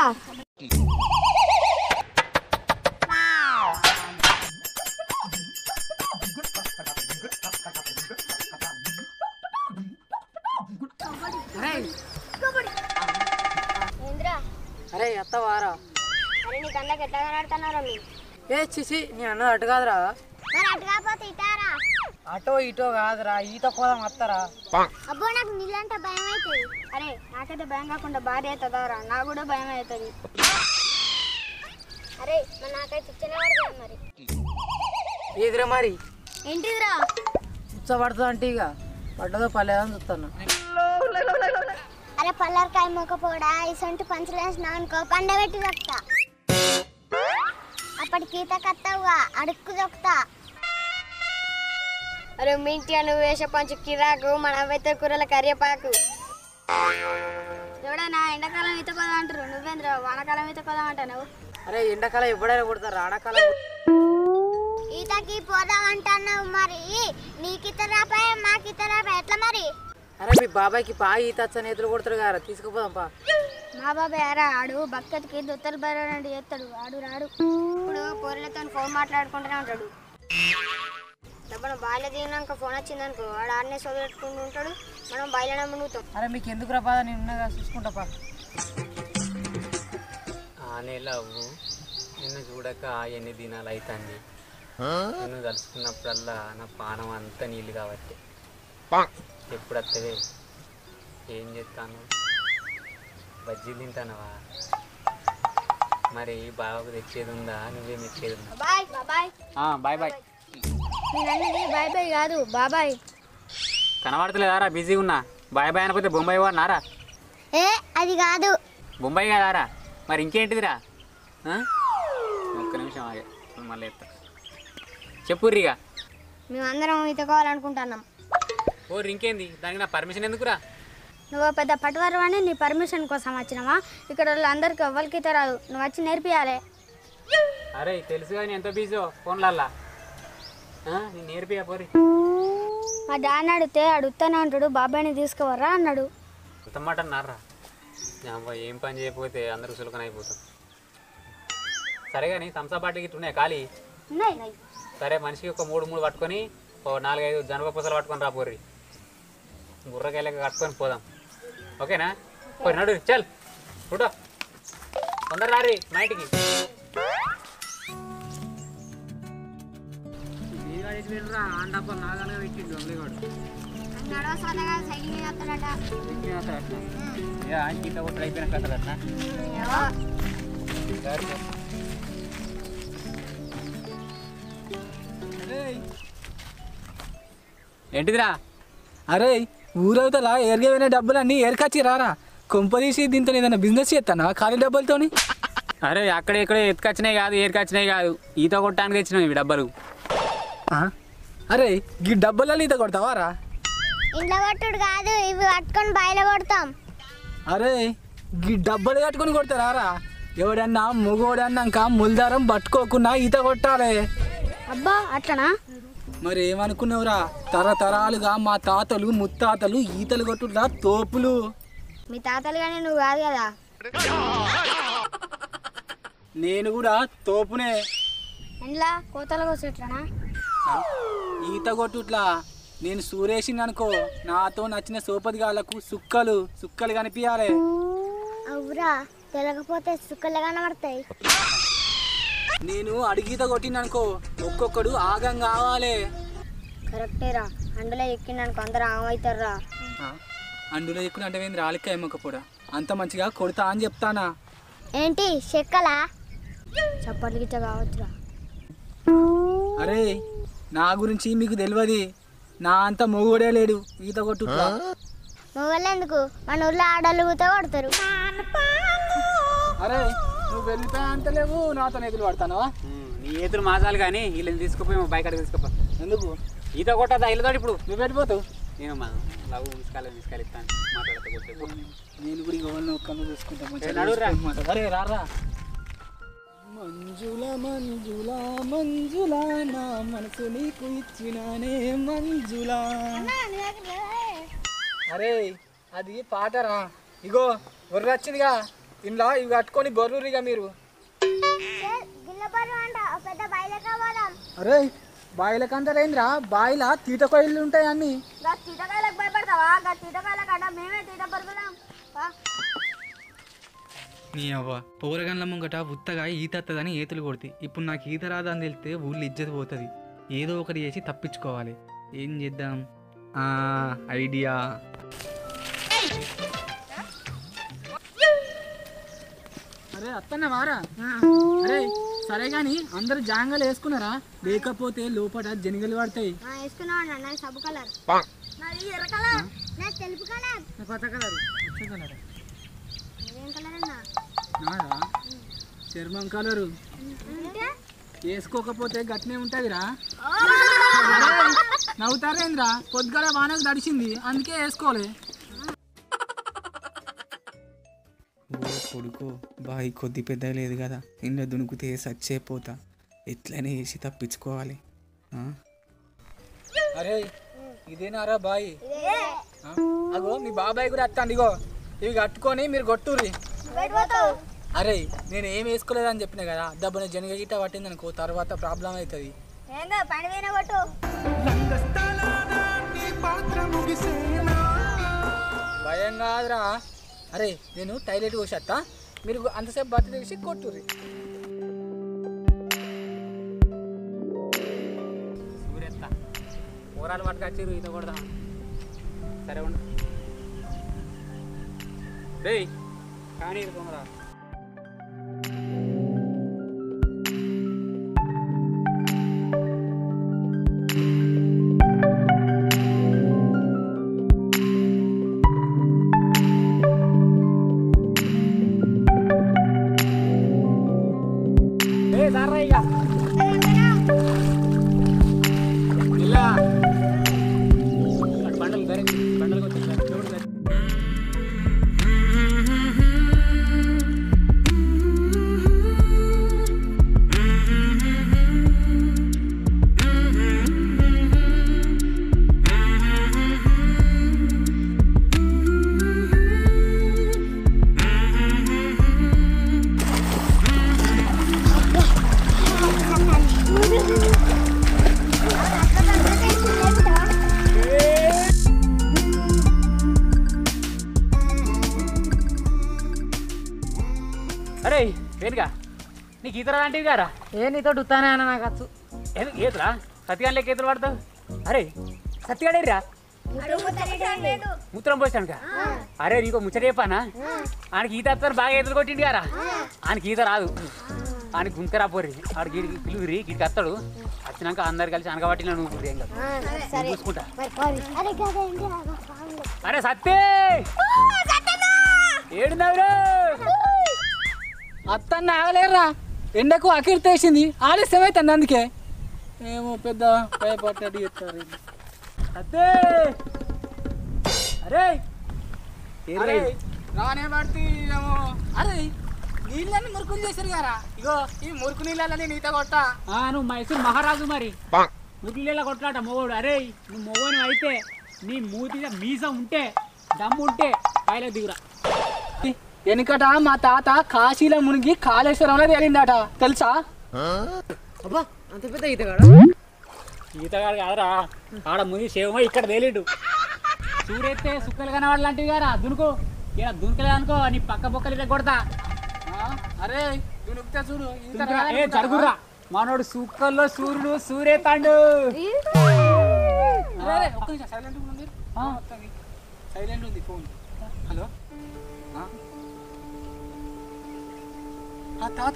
ఏంద్రా అరే ఎత్తవారా అరే నీ కళ్ళకి ఎట్లా కనడుతున్నారా మీరు ఏ చిసి నీ అన్నది అటు కాదురా మరి అటు కాకపోతే ఇటారా అటో ఇటో కాదురా ఈత పోదాం వస్తారా అబ్బో నాకు నీళ్ళంటే భయం అవుతుంది అరే నాకైతే భయం కాకుండా భార్య అవుతుందారా నాకు కూడా భయం అవుతుంది అరే మరి నాకైతే ఇచ్చిన పడుతుంది మరి ఎదురే మరి ఏంటిదిరా ఉచ్చబడుతుంది అంటే ఇక పడ్డదో పర్లేదని చూస్తాను అరే పల్లరికాయ మొక్కపోడా ఇసొంటి పంచులు వేసినావు అనుకో పండబెట్టి దొక్కుతా అప్పటికి ఈత కత్తావుగా అడుక్కు దొక్కుతా అరే మీ ఇంటి నువ్వు వేసే పంచు కిరాకు మన అవైతే కూరల కరివేపాకు ఎవడైనా ఎండాకాలం ఈత కొదా అంటారు నువ్వేంద్ర వానాకాలం ఈత కొదా అంటావు అరే ఎండాకాలం ఎప్పుడైనా కొడతారు ఆడకాలం ఈతకి పోదాం అంటున్నావు మరి నీకు ఇత రాపాయ మాకు ఇత రాపాయ ఎట్లా మరి అరే మీ బాబాయ్కి పా ఈత వచ్చని ఎదురు కొడతారు కదా తీసుకుపోదాం పా మా బాబాయ్ అరా ఆడు బక్కతికి దొత్తలు బయలు చేస్తాడు ఆడు రాడు ఇప్పుడు పోరలతో ఫోన్ మాట్లాడుకుంటూనే ఉంటాడు మనం బాయిల దిగినాక ఫోన్ వచ్చిందనుకో వాడు ఆడనే చదువుకుంటూ ఉంటాడు మనం బాయిలనే మునుగుతాం అరే మీకు ఎందుకు రా బాధ నేను ఉన్నగా చూసుకుంటా పా ఆనే లవ్వు నిన్ను చూడక ఎన్ని దినాలు అవుతుంది నిన్ను తలుచుకున్నప్పుడల్లా నా పానం అంతా నీళ్ళు కాబట్టి ఎప్పుడు వస్తుంది ఏం చేస్తాను బజ్జీలు తింటానవా మరి బావకు తెచ్చేది ఉందా నువ్వేం ఇచ్చేది ఉందా బాయ్ బాబాయ్ బాయ్ బాయ్ నేను అన్నది బాయ్ బాయ్ కాదు బాబాయ్ కనబడతలేదారా బిజీగా ఉన్నా బాయ్ బాయ్ అనకపోతే బొంబాయి వాడినారా ఏ అది కాదు బొంబాయి కదారా మరి ఇంకేంటిదిరా ఆ? ఒక్క నిమిషం ఆగే మళ్ళీ చెప్తా చెప్పుర్రిగా మేమందరం ఈతకోవాలనుకుంటున్నాం ఓ ఇంకేంది దానికి నా పర్మిషన్ ఎందుకురా నువ్వు పెద్ద పట్టువారు అని నీ పర్మిషన్ కోసం వచ్చినావా ఇక్కడ వాళ్ళందరికీ ఎవ్వరికి ఈత రాదు నువ్వు వచ్చి నేర్పియాలి అరే తెలుసు కానీ ఎంత బిజో ఫోన్లల్లా నేను నేర్పియా పోరి మా డాన్ అడిగితే అడుగుతానే అంటాడు బాబాయ్ని తీసుకువరా అన్నాడు అంత మాట అన్నారా అబ్బా ఏం పని చేయకపోతే అందరూ సులకన అయిపోతాం సరే కానీ థమ్సా బాటిల్ గిట్ల ఉన్నాయి ఖాళీ ఉన్నాయి సరే మనిషికి ఒక మూడు మూడు పట్టుకొని ఓ నాలుగైదు జనప పూసలు పట్టుకొని రా పోర్రి బుర్రకాయలకి కట్టుకొని పోదాం ఓకేనా పోయి నడు చల్ ఫోటో తొందర రారి నైట్కి గీత కొట్టు అయిపోయిన కథలు అట్లా ఏంటిదిరా అరే ఊరవతల ఎరగైన డబ్బులన్నీ ఏరకచ్చి రారా కొంపదీసి దీంతో ఏదైనా బిజినెస్ చేస్తానా ఖాళీ డబ్బులతోని అరే అక్కడ ఇక్కడ ఎత్తుకొచ్చినాయి కాదు ఏరుకొచ్చినాయి కాదు ఈత కొట్టడానికి తెచ్చినావు ఇవి డబ్బలు ఆ? అరే ఈ డబ్బులలో ఈత కొడతావా రా ఇంట్లో కొట్టుడు కాదు ఇవి పట్టుకొని బయలు కొడతాం అరే ఈ డబ్బులు కట్టుకొని కొడతారా రా ఎవడన్నా మొగోడన్నాక ముల్దారం పట్టుకోకుండా ఈత కొట్టాలి అబ్బా అట్లనా మరి ఏమనుకున్నావురా తరతరాలుగా మా తాతలు ముత్తాతలు ఈతలు కొట్టుడా తోపులు మీ తాతలు కానీ నువ్వు కాదు కదా నేను కూడా తోపునే ఇంట్లో కోతలు కోసేట్లనా ఆ? ఈత కొట్టుట్లా నేను సూరేషిని అనుకో నాతో నచ్చిన సోపతిగాళ్ళకు సుక్కలు సుక్కలు కనిపించాలి అవురా తెలకపోతే సుక్కలు కనబడతాయి నేను అడిగీత కొట్టిననుకో ఒక్కొక్కడు ఆగం కావాలి కరెక్టేరా అందులో ఎక్కిండనుకో అందరూ ఆమవుతారా ఆ? అందులో ఎక్కువ అంటే ఏంది రాలిక ఏమకపోడా అంత మంచిగా కొడతా అని చెప్తానా ఏంటి చెక్కలా చప్పట్లు గిట్ట కావచ్చురా అరే నా గురించి మీకు తెలియదు నా అంత మొగుడే లేడు ఈత కొట్టుట్లా మొగలు ఎందుకు మన ఊర్లో ఆడోళ్ళు కూత కొడతారు అరే నువ్వు వెళ్ళిపోయా అంత లేవు నాతో ఎదురు పడతానవా నీ ఏతులు మాసాలు కానీ వీళ్ళని తీసుకుపోయి మా బైక్ అడిగి తీసుకుపో ఎందుకు ఈత కొట్టదా ఇల్లుతాడు ఇప్పుడు నువ్వు వెళ్ళిపోతావు నేను మా లవ్ తీసుకెళ్ళి తీసుకెళ్ళి ఇస్తాను మాట్లాడతా కొద్దిసేపు నేను కూడా ఎవరిని ఒక్కరిని చూసుకుంటా మంచిగా ఏ, నడువురా. చూసుకోమాట. అరే రారా మంజుల మంజుల మంజుల నా మనసు నీకు ఇచ్చినానే మంజుల అరే అది పాటరా ఇగో గొర్రె వచ్చిందిగా ఇంట్లో ఇవి కట్టుకొని బొర్రురిగా మీరు గిల్లపరు అంట పెద్ద బయలుగా పోదాం అరే బాయిల కంటారేంద్రా బాయిల తీట కొయ్యలు ఉంటాయి అన్ని గా తీటకాయలకు భయపడతావా గా తీటకాయలకు అంట మేమే తీట పరుగుదాం పా. నీ అవ్వ పౌరగన్ల ముంగట ఉత్తగా ఈత వస్తుందని ఈతలు కొడితే ఇప్పుడు నాకు ఈత రాదని తెలిస్తే ఊళ్ళో ఇజ్జత పోతుంది ఏదో ఒకటి చేసి తప్పించుకోవాలి ఏం చేద్దాం ఆ, ఐడియా అరే అత్తన్న వారా అరే సరే గాని అందరు జాంగలు వేసుకున్నారా లేకపోతే లోపల జనిగలు పడతాయి ఆ, వేసుకున్నావు అన్న నాది సబ్బు కలర్ నాది ఎర్ర కలర్ నాది తెలుపు కలర్ కొత్త కలర్ వచ్చే కలర్ ఏం కలర్ అన్న నాదా చర్మం కలరు అంటే వేసుకోకపోతే గట్నే ఉంటుందిరా నవ్వుతారేంద్రా పొద్దుగల వానకు తడిచింది అందుకే వేసుకోలే ఓ కొడుకు బాయి కొద్ది పెద్ద లేదు కదా నిన్న దునుకుతే సచ్చేపోతా ఎట్లనే వేసి తప్పించుకోవాలి ఆ? అరే ఇదేనారా బాయ్ ఆ? అగో మీ బాబాయ్ కూడా అత్తండి ఇగో ఇవి కట్టుకొని మీరు కొట్టుర్రి బయట పోతావు అరే నేను ఏం వేసుకోలేదని చెప్పిన కదా దెబ్బన జనగ గిట్ట పట్టింది అనుకో తర్వాత ప్రాబ్లం అవుతుంది ఏంగా పని పోయిన కొట్టు భయం కాదురా అరే నేను టైలెట్ కోసేస్తా మీరు అంతసేపు బతి తెగిసి కొట్టుర్రి సూర్యత్త కూరలు పట్టుకొచ్చిర్రు ఈత కొడదాం సరే ఉండు డేయ్ కానీ తొందర ఏ దారా ఇక ఇలా అటు బండలు సరే బండలు వచ్చేసారు చూడు సరే అరే వేరుగా నీకు ఈత లాంటివి గారా ఏ నీతో ఉత్తానే అన్న నాకు వచ్చు ఎందుకు ఈతరా సత్యగాని లెక్క ఈతలు పడతావు అరే సత్యగాడేరా మూత్రం పోసానుక అరే నీకు ముచ్చట చెప్పానా ఆయనకి ఈత వస్తారు బాగా ఈతలు కొట్టిండు గారా ఆయనకి ఈత రాదు ఆయన గుంకరా పోరి ఆడు గీడికి పిలువురి గీడికి వస్తాడు వచ్చినాక అందరు కలిసి అనగబట్టి నువ్వు ఊరి ఏం కాదు. నేను చూసుకుంటా అరే సత్తే ఏడున్నావురా అత్తన్న ఆగలేరా ఎండకు అకిరితేసింది ఆలస్యం అవుతుంది అందుకే ఏమో పెద్ద భయపడ్డట్టు చెప్తారు వీళ్ళు. సత్తే అరే అరే రానే పడితే ఏమో అరే నీళ్ళని మురుకులు చేశారు కదా ఇగో ఈ మురుకు నీళ్ళని నీత కొట్ట ఆ, నువ్వు మైసూర్ మహారాజు మరి ముగ్గులేలా కొట్లాట మొగోడు అరే నువ్వు మొగోని అయితే నీ మూతి మీద మీసం ఉంటే దమ్ము ఉంటే పైల దిగురా వెనుకట మా తాత కాశీలో మునిగి కాళేశ్వరంలో తేలిందట తెలుసా అబ్బా అంత పెద్ద ఈత కాడ ఈతగాడు కాదురా ఆడ ముని శివమో ఇక్కడ తేలిండు సూరెత్తే సుక్కలు కనవాడు లాంటివి గారా దునుకో ఇలా దునకలేదు అనుకో నీ పక్క బొక్కలు ఇలా కొడతా ఆ, అరే దునుకుతా చూడు ఇంత దునుకురా. ఏ రాదనుకుంటావా? జరుగుర్రా మనోడు సుక్కల్లో సూర్యుడు సూర్యతాండు అరే, అరే, ఒక్క నిమిషం సైలెంట్ ఉంది సైలెంట్ ఉంది ఫోన్ హలో ఆ? ఆ తాత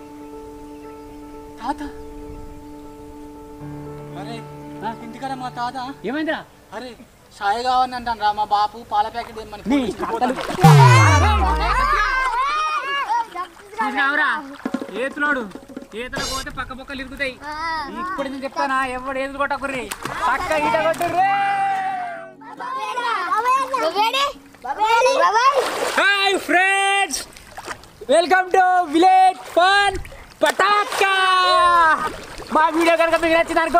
తాత అరే ఆ? ఇంటికాడ మా తాత ఏమైందిరా అరే సాయి కావాలని అంటాను రా మా బాపు పాల ప్యాకెట్ ఏమని నీ కథలు చూసినావురా ఏతులోడు ఈతలు పోతే పక్క పక్కలు ఇరుగుతాయి ఇప్పుడు నేను చెప్తానా ఎవడు ఏతులు కొట్టకుర్రి పక్క ఈత కొట్టుర్రి hi friends welcome to village fun Pataka మా వీడియో కనుక మీకు నచ్చింది అనుకో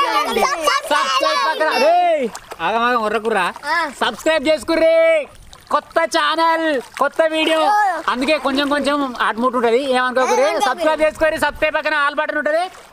సబ్స్క్రైబ్ పక్కన ఆగమాగం ఉర్రకుర్రా సబ్స్క్రైబ్ చేసుకుర్రి కొత్త ఛానల్ కొత్త వీడియో అందుకే కొంచెం కొంచెం ఆటముట్టు ఉంటుంది ఏమనుకోకూరి సబ్స్క్రైబ్ చేసుకోరి సబ్స్క్రైబ్ పక్కన ఆల్ బటన్ ఉంటుంది